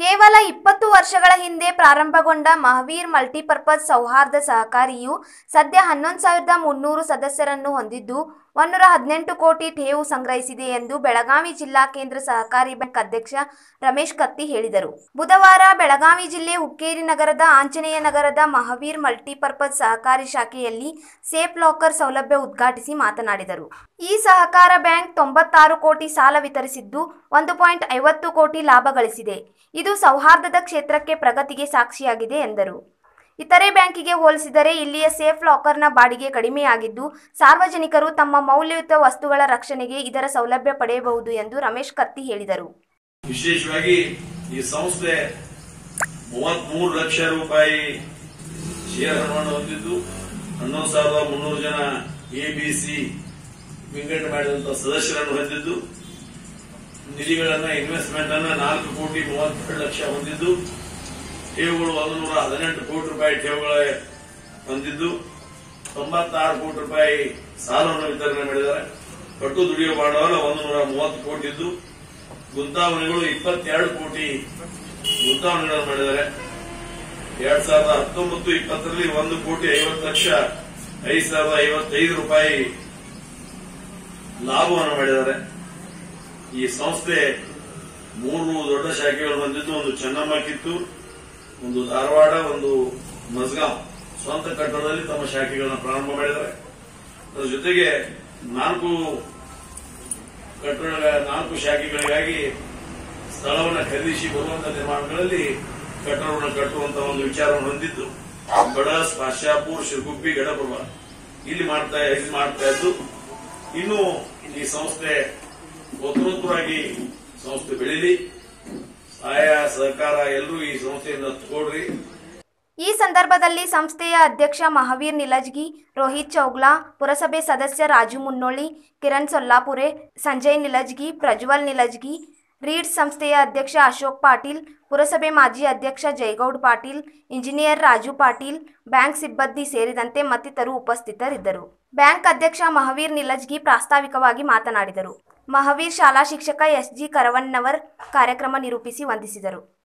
ಕೇವಲ ಇಪ್ಪತ್ತು ವರ್ಷಗಳ ಹಿಂದೆ ಪ್ರಾರಂಭಗೊಂಡ ಮಹಾವೀರ್ ಮಲ್ಟಿಪರ್ಪಸ್ ಸೌಹಾರ್ದ ಸಹಕಾರಿಯು ಸದ್ಯ ಹನ್ನೊಂದು ಸಾವಿರದ ಮುನ್ನೂರು ಸದಸ್ಯರನ್ನು ಹೊಂದಿದ್ದು ಒಂದೂರ ಹದಿನೆಂಟು ಕೋಟಿ ಠೇವು ಸಂಗ್ರಹಿಸಿದೆ ಎಂದು ಬೆಳಗಾವಿ ಜಿಲ್ಲಾ ಕೇಂದ್ರ ಸಹಕಾರಿ ಬ್ಯಾಂಕ್ ಅಧ್ಯಕ್ಷ ರಮೇಶ್ ಕತ್ತಿ ಹೇಳಿದರು ಬುಧವಾರ ಬೆಳಗಾವಿ ಜಿಲ್ಲೆ ಹುಕ್ಕೇರಿ ನಗರದ ಆಂಜನೇಯ ನಗರದ ಮಹಾವೀರ್ ಮಲ್ಟಿಪರ್ಪಸ್ ಸಹಕಾರಿ ಶಾಖೆಯಲ್ಲಿ ಸೇಫ್ ಲಾಕರ್ ಸೌಲಭ್ಯ ಉದ್ಘಾಟಿಸಿ ಮಾತನಾಡಿದರು ಈ ಸಹಕಾರ ಬ್ಯಾಂಕ್ ತೊಂಬತ್ತಾರು ಕೋಟಿ ಸಾಲ ವಿತರಿಸಿದ್ದು ಒಂದು ಪಾಯಿಂಟ್ ಐವತ್ತು ಕೋಟಿ ಲಾಭ ಗಳಿಸಿದೆ ಇದು ಸೌಹಾರ್ದದ ಕ್ಷೇತ್ರಕ್ಕೆ ಪ್ರಗತಿಗೆ ಸಾಕ್ಷಿಯಾಗಿದೆ ಎಂದರು ಇತರೆ ಬ್ಯಾಂಕಿಗೆ ಹೋಲಿಸಿದರೆ ಇಲ್ಲಿಯ ಸೇಫ್ ಲಾಕರ್ನ ಬಾಡಿಗೆ ಕಡಿಮೆಯಾಗಿದ್ದು ಸಾರ್ವಜನಿಕರು ತಮ್ಮ ಮೌಲ್ಯಯುತ ವಸ್ತುಗಳ ರಕ್ಷಣೆಗೆ ಇದರ ಸೌಲಭ್ಯ ಪಡೆಯಬಹುದು ಎಂದು ರಮೇಶ್ ಕತ್ತಿ ಹೇಳಿದರು ವಿಶೇಷವಾಗಿ ಈ ಸಂಸ್ಥೆ ಮೂವತ್ಮೂರು ಲಕ್ಷ ರೂಪಾಯಿ ಶೇರ್ ಹಣವನ್ನು ಹೊಂದಿದ್ದು ಹನ್ನೊಂದು ಸಾವಿರದ ಮುನ್ನೂರು ಜನ ಎಬಿಸಿ ವಿಂಗಡಣೆ ಮಾಡಿದಂತಹ ಸದಸ್ಯರನ್ನು ಹೊಂದಿದ್ದು ನಿಧಿಗಳನ್ನ ಇನ್ವೆಸ್ಟ್ಮೆಂಟ್ ಅನ್ನ ನಾಲ್ಕು ಕೋಟಿ ಮೂವತ್ತೆರಡು ಲಕ್ಷ ಹೊಂದಿದ್ದು ಠೇವುಗಳು ಒಂದು ನೂರ ಹದಿನೆಂಟು ಕೋಟಿ ರೂಪಾಯಿ ಠೇವುಗಳ ಹೊಂದಿದ್ದು ತೊಂಬತ್ತಾರು ಕೋಟಿ ರೂಪಾಯಿ ಸಾಲವನ್ನು ವಿತರಣೆ ಮಾಡಿದ್ದಾರೆ ಕಟ್ಟು ದುಡಿಯುವ ಬಂಡವಾಳ ಒಂದು ನೂರ ಮೂವತ್ತು ಕೋಟಿ ಇದ್ದು ಗುಂತಾವಣೆಗಳು ಇಪ್ಪತ್ತೆರಡು ಕೋಟಿ ಗುಂತಾವಣೆಗಳನ್ನು ಮಾಡಿದ್ದಾರೆ ಎರಡ್ ಸಾವಿರದ ಹತ್ತೊಂಬತ್ತು ಇಪ್ಪತ್ತರಲ್ಲಿ ಒಂದು ಕೋಟಿ ಐವತ್ತು ಲಕ್ಷ ಐದು ಸಾವಿರದ ಐವತ್ತೈದು ರೂಪಾಯಿ ಲಾಭವನ್ನು ಮಾಡಿದ್ದಾರೆ ಈ ಸಂಸ್ಥೆ ಮೂರು ದೊಡ್ಡ ಶಾಖೆಗಳು ಹೊಂದಿದ್ದು ಒಂದು ಚೆನ್ನಮ್ಮ ಕಿತ್ತೂರು ಒಂದು ಧಾರವಾಡ ಒಂದು ಮಸ್ಗಾಂವ್ ಸ್ವಂತ ಕಟ್ಟಡದಲ್ಲಿ ತಮ್ಮ ಶಾಖೆಗಳನ್ನು ಪ್ರಾರಂಭ ಮಾಡಿದ್ದಾರೆ ಅದರ ಜೊತೆಗೆ ನಾಲ್ಕು ಕಟ್ಟಡ ನಾಲ್ಕು ಶಾಖೆಗಳಿಗಾಗಿ ಸ್ಥಳವನ್ನು ಖರೀದಿಸಿ ಬರುವಂತಹ ನಿರ್ಮಾಣಗಳಲ್ಲಿ ಕಟ್ಟಡವನ್ನು ಕಟ್ಟುವಂತಹ ಒಂದು ವಿಚಾರವನ್ನು ಹೊಂದಿದ್ದು ಬಡಸ್ ಪಾಶ್ಯಾಪುರ್ ಶಿರಗುಪ್ಪಿ ಗಡಪ್ರಭ ಇಲ್ಲಿ ಮಾಡ್ತಾ ಇಲ್ಲಿ ಮಾಡ್ತಾ ಇದ್ದು ಇನ್ನು ಈ ಸಂಸ್ಥೆ ಉತ್ತರೋತ್ತರವಾಗಿ ಸಂಸ್ಥೆ ಬೆಳೀಲಿ ಸಹಾಯ ಸಹಕಾರ ಎಲ್ಲರೂ ಈ ಸಂಸ್ಥೆಯಿಂದ ತಗೊಳ್ರಿ ಈ ಸಂದರ್ಭದಲ್ಲಿ ಸಂಸ್ಥೆಯ ಅಧ್ಯಕ್ಷ ಮಹಾವೀರ್ ನಿಲಜ್ಗಿ ರೋಹಿತ್ ಚೌಗ್ಲಾ ಪುರಸಭೆ ಸದಸ್ಯ ರಾಜು ಮುನ್ನೋಳಿ ಕಿರಣ್ ಸೊಲ್ಲಾಪುರೆ ಸಂಜಯ್ ನಿಲಜ್ಗಿ ಪ್ರಜ್ವಲ್ ನಿಲಜ್ಗಿ ರೀಡ್ಸ್ ಸಂಸ್ಥೆಯ ಅಧ್ಯಕ್ಷ ಅಶೋಕ್ ಪಾಟೀಲ್ ಪುರಸಭೆ ಮಾಜಿ ಅಧ್ಯಕ್ಷ ಜಯಗೌಡ್ ಪಾಟೀಲ್ ಇಂಜಿನಿಯರ್ ರಾಜು ಪಾಟೀಲ್ ಬ್ಯಾಂಕ್ ಸಿಬ್ಬಂದಿ ಸೇರಿದಂತೆ ಮತ್ತಿತರರು ಉಪಸ್ಥಿತರಿದ್ದರು ಬ್ಯಾಂಕ್ ಅಧ್ಯಕ್ಷ ಮಹಾವೀರ್ ನಿಲಜ್ಗಿ ಪ್ರಾಸ್ತಾವಿಕವಾಗಿ ಮಾತನಾಡಿದರು ಮಹಾವೀರ್ ಶಾಲಾ ಶಿಕ್ಷಕ ಎಸ್ಜಿ ಕರವಣ್ಣವರ್ ಕಾರ್ಯಕ್ರಮ ನಿರೂಪಿಸಿ ವಂದಿಸಿದರು